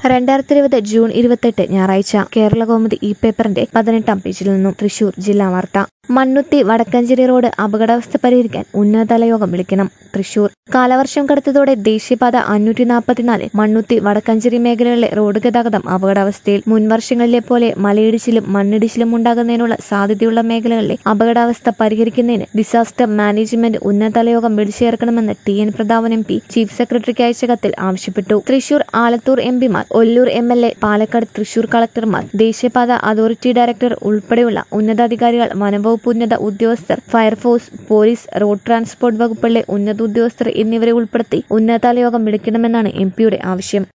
രണ്ടായിരത്തി ഇരുപത് ജൂൺ ഇരുപത്തെട്ട് ഞായറാഴ്ച കേരള കൗമുദി ഈ പേപ്പറിന്റെ പതിനെട്ടാം പേജിൽ നിന്നും തൃശൂർ ജില്ലാ വാർത്ത മണ്ണുത്തി വടക്കഞ്ചേരി റോഡ് അപകടാവസ്ഥ പരിഹരിക്കാൻ ഉന്നതതല യോഗം വിളിക്കണം തൃശൂർ കാലവർഷം കടുത്തതോടെ ദേശീയപാത അഞ്ഞൂറ്റി നാൽപ്പത്തിനാല് മണ്ണുത്തി വടക്കഞ്ചേരി മേഖലകളിലെ റോഡ് ഗതാഗതം അപകടാവസ്ഥയിൽ മുൻവർഷങ്ങളിലെ പോലെ മലയിടിച്ചിലും മണ്ണിടിച്ചിലും ഉണ്ടാകുന്നതിനുള്ള സാധ്യതയുള്ള മേഖലകളിലെ അപകടാവസ്ഥ പരിഹരിക്കുന്നതിന് ഡിസാസ്റ്റർ മാനേജ്മെന്റ് ഉന്നതതല യോഗം വിളിച്ചു ചേർക്കണമെന്ന് T N Prathapan M P chief സെക്രട്ടറിക്ക് അയച്ച കത്തിൽ ആവശ്യപ്പെട്ടു തൃശൂർ ആലത്തൂർ എം പിമാർ Ollur M L A Palakkad Thrissur കളക്ടർമാർ ദേശീയപാത അതോറിറ്റി ഡയറക്ടർ ഉൾപ്പെടെയുള്ള ഉന്നതാധികാരികൾ വനംവകുപ്പ് ഉന്നത ഉദ്യോഗസ്ഥർ ഫയർഫോഴ്സ് പോലീസ് റോഡ് ട്രാൻസ്പോർട്ട് വകുപ്പിലെ ഉന്നത ഉദ്യോഗസ്ഥർ എന്നിവരെ ഉൾപ്പെടുത്തി ഉന്നതതല യോഗം വിളിക്കണമെന്നാണ് എം പിയുടെ ആവശ്യം